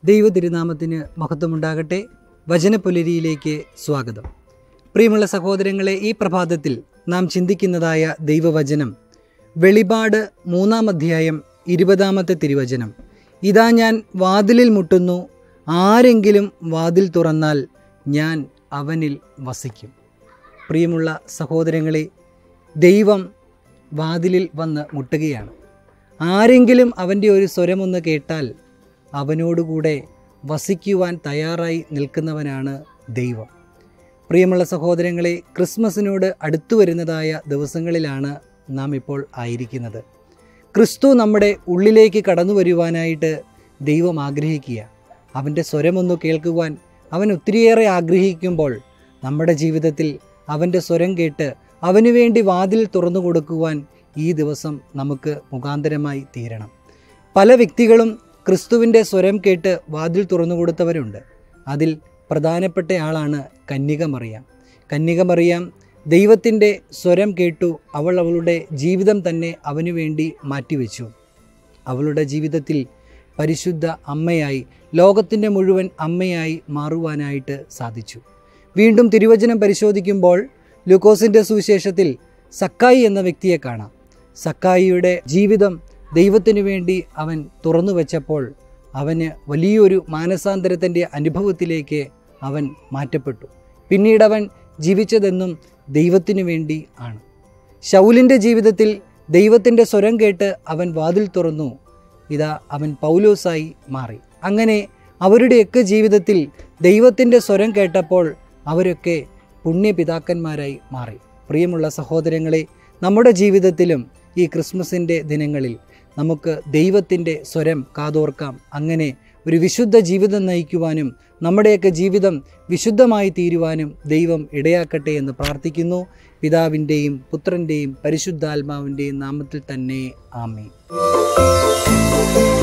ദൈവ തിരുനാമത്തിന് മഹത്വമുണ്ടാകട്ടെ വചനപുലരിയിലേക്ക് സ്വാഗതം പ്രിയമുള്ള സഹോദരങ്ങളെ ഈ പ്രഭാതത്തിൽ നാം ചിന്തിക്കുന്നതായ ദൈവവചനം വെളിപാട് മൂന്നാം അധ്യായം ഇരുപതാമത്തെ തിരുവചനം ഇതാ ഞാൻ വാതിലിൽ മുട്ടുന്നു ആരെങ്കിലും വാതിൽ തുറന്നാൽ ഞാൻ അവനിൽ വസിക്കും പ്രിയമുള്ള സഹോദരങ്ങളെ ദൈവം വാതിലിൽ വന്ന് മുട്ടുകയാണ് ആരെങ്കിലും അവൻ്റെ ഒരു സ്വരമൊന്ന് കേട്ടാൽ അവനോടുകൂടെ വസിക്കുവാൻ തയ്യാറായി നിൽക്കുന്നവനാണ് ദൈവം പ്രിയമുള്ള സഹോദരങ്ങളെ ക്രിസ്മസിനോട് അടുത്തു വരുന്നതായ ദിവസങ്ങളിലാണ് നാം ഇപ്പോൾ ആയിരിക്കുന്നത് ക്രിസ്തു നമ്മുടെ ഉള്ളിലേക്ക് കടന്നു വരുവാനായിട്ട് ദൈവം ആഗ്രഹിക്കുക അവൻ്റെ സ്വരമൊന്ന് കേൾക്കുവാൻ അവൻ ഒത്തിരിയേറെ ആഗ്രഹിക്കുമ്പോൾ നമ്മുടെ ജീവിതത്തിൽ അവൻ്റെ സ്വരം കേട്ട് അവനു വേണ്ടി വാതിൽ തുറന്നു കൊടുക്കുവാൻ ഈ ദിവസം നമുക്ക് മുഖാന്തരമായി തീരണം പല വ്യക്തികളും ക്രിസ്തുവിൻ്റെ സ്വരം കേട്ട് വാതിൽ തുറന്നു കൊടുത്തവരുണ്ട് അതിൽ പ്രധാനപ്പെട്ട ആളാണ് കന്യക മറിയാം കന്യക മറിയാം ദൈവത്തിൻ്റെ സ്വരം കേട്ടു അവൾ അവളുടെ ജീവിതം തന്നെ അവനു വേണ്ടി മാറ്റിവെച്ചു അവളുടെ ജീവിതത്തിൽ പരിശുദ്ധ അമ്മയായി ലോകത്തിൻ്റെ മുഴുവൻ അമ്മയായി മാറുവാനായിട്ട് സാധിച്ചു വീണ്ടും തിരുവചനം പരിശോധിക്കുമ്പോൾ ലൂക്കോസിൻ്റെ സുവിശേഷത്തിൽ സക്കായി എന്ന വ്യക്തിയെ കാണാം സക്കായിയുടെ ജീവിതം ദൈവത്തിനു വേണ്ടി അവൻ തുറന്നു വെച്ചപ്പോൾ അവന് വലിയൊരു മാനസാന്തരത്തിൻ്റെ അനുഭവത്തിലേക്ക് അവൻ മാറ്റപ്പെട്ടു പിന്നീട് അവൻ ജീവിച്ചതെന്നും ദൈവത്തിനു വേണ്ടി ആണ് ശൗലിൻ്റെ ജീവിതത്തിൽ ദൈവത്തിൻ്റെ സ്വരം കേട്ട് അവൻ വാതിൽ തുറന്നു ഇതാ അവൻ പൗലോസായി മാറി അങ്ങനെ അവരുടെയൊക്കെ ജീവിതത്തിൽ ദൈവത്തിൻ്റെ സ്വരം കേട്ടപ്പോൾ അവരൊക്കെ പുണ്യപിതാക്കന്മാരായി മാറി പ്രിയമുള്ള സഹോദരങ്ങളെ നമ്മുടെ ജീവിതത്തിലും ഈ ക്രിസ്മസിൻ്റെ ദിനങ്ങളിൽ നമുക്ക് ദൈവത്തിൻ്റെ സ്വരം കാതോർക്കാം അങ്ങനെ ഒരു വിശുദ്ധ ജീവിതം നയിക്കുവാനും നമ്മുടെയൊക്കെ ജീവിതം വിശുദ്ധമായി തീരുവാനും ദൈവം ഇടയാക്കട്ടെ എന്ന് പ്രാർത്ഥിക്കുന്നു പിതാവിൻ്റെയും പുത്രൻ്റെയും പരിശുദ്ധാത്മാവിൻ്റെയും നാമത്തിൽ തന്നെ ആമേ